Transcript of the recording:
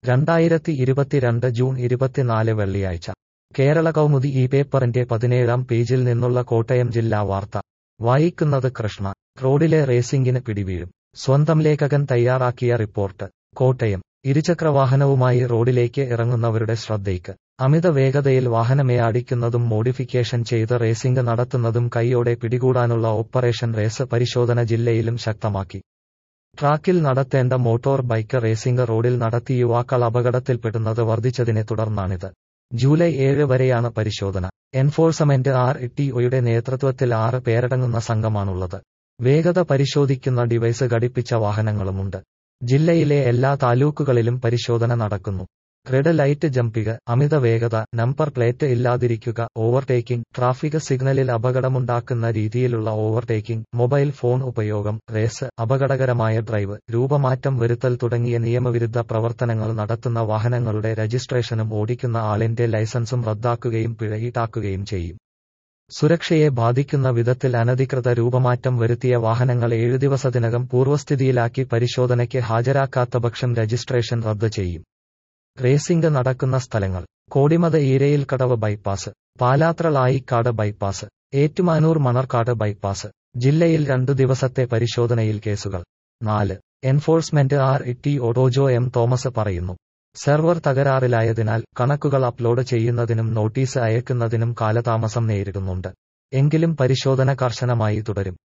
രണ്ടായിരത്തി ഇരുപത്തിരണ്ട് ജൂൺ ഇരുപത്തിനാല് വെള്ളിയാഴ്ച കേരള കൗമുദി ഈ പേപ്പറിന്റെ പതിനേഴാം പേജിൽ നിന്നുള്ള കോട്ടയം ജില്ലാ വാർത്ത വായിക്കുന്നത് കൃഷ്ണ റോഡിലെ റേസിംഗിന് പിടിവീഴും സ്വന്തം ലേഖകൻ തയ്യാറാക്കിയ റിപ്പോർട്ട് കോട്ടയം ഇരുചക്രവാഹനവുമായി റോഡിലേക്ക് ഇറങ്ങുന്നവരുടെ ശ്രദ്ധയ്ക്ക് അമിത വേഗതയിൽ വാഹനമേയാടിക്കുന്നതും മോഡിഫിക്കേഷൻ ചെയ്ത് റേസിംഗ് നടത്തുന്നതും കൈയോടെ പിടികൂടാനുള്ള ഓപ്പറേഷൻ റേസ് പരിശോധന ജില്ലയിലും ശക്തമാക്കി ട്രാക്കിൽ നടത്തേണ്ട മോട്ടോർ ബൈക്ക് റേസിംഗ് റോഡിൽ നടത്തി യുവാക്കൾ അപകടത്തിൽപ്പെടുന്നത് വർദ്ധിച്ചതിനെ തുടർന്നാണിത് ജൂലൈ ഏഴ് വരെയാണ് പരിശോധന എൻഫോഴ്സ്മെന്റ് ആർ ടിഒയുടെ നേതൃത്വത്തിൽ ആറ് പേരടങ്ങുന്ന സംഘമാണുള്ളത് വേഗത പരിശോധിക്കുന്ന ഡിവൈസ് ഘടിപ്പിച്ച വാഹനങ്ങളുമുണ്ട് ജില്ലയിലെ എല്ലാ താലൂക്കുകളിലും പരിശോധന നടക്കുന്നു റെഡ് ലൈറ്റ് ജമ്പിങ് അമിത വേഗത നമ്പർ പ്ലേറ്റ് ഇല്ലാതിരിക്കുക ഓവർടേക്കിംഗ് ട്രാഫിക് സിഗ്നലിൽ അപകടമുണ്ടാക്കുന്ന രീതിയിലുള്ള ഓവർടേക്കിംഗ് മൊബൈൽ ഫോൺ ഉപയോഗം റേസ് അപകടകരമായ ഡ്രൈവ് രൂപമാറ്റം വരുത്തൽ തുടങ്ങിയ നിയമവിരുദ്ധ പ്രവർത്തനങ്ങൾ നടത്തുന്ന വാഹനങ്ങളുടെ രജിസ്ട്രേഷനും ഓടിക്കുന്ന ആളിന്റെ ലൈസൻസും റദ്ദാക്കുകയും പിഴ ഈടാക്കുകയും ചെയ്യും സുരക്ഷയെ ബാധിക്കുന്ന വിധത്തിൽ അനധികൃത രൂപമാറ്റം വരുത്തിയ വാഹനങ്ങൾ ഏഴു ദിവസത്തിനകം പൂർവ്വസ്ഥിതിയിലാക്കി പരിശോധനയ്ക്ക് ഹാജരാക്കാത്ത പക്ഷം രജിസ്ട്രേഷൻ റദ്ദ് ചെയ്യും റേസിംഗ് നടക്കുന്ന സ്ഥലങ്ങൾ Kodimatha Eerayilkadavu bypass Palathra Aayikkad bypass Ettumanoor Manarcad bypass ജില്ലയിൽ രണ്ടു ദിവസത്തെ പരിശോധനയിൽ കേസുകൾ നാല് എൻഫോഴ്സ്മെന്റ് ആർ ടി ഒഡോജോ എം തോമസ് പറയുന്നു സെർവർ തകരാറിലായതിനാൽ കണക്കുകൾ അപ്ലോഡ് ചെയ്യുന്നതിനും നോട്ടീസ് അയക്കുന്നതിനും കാലതാമസം നേരിടുന്നുണ്ട് എങ്കിലും പരിശോധന കർശനമായി തുടരും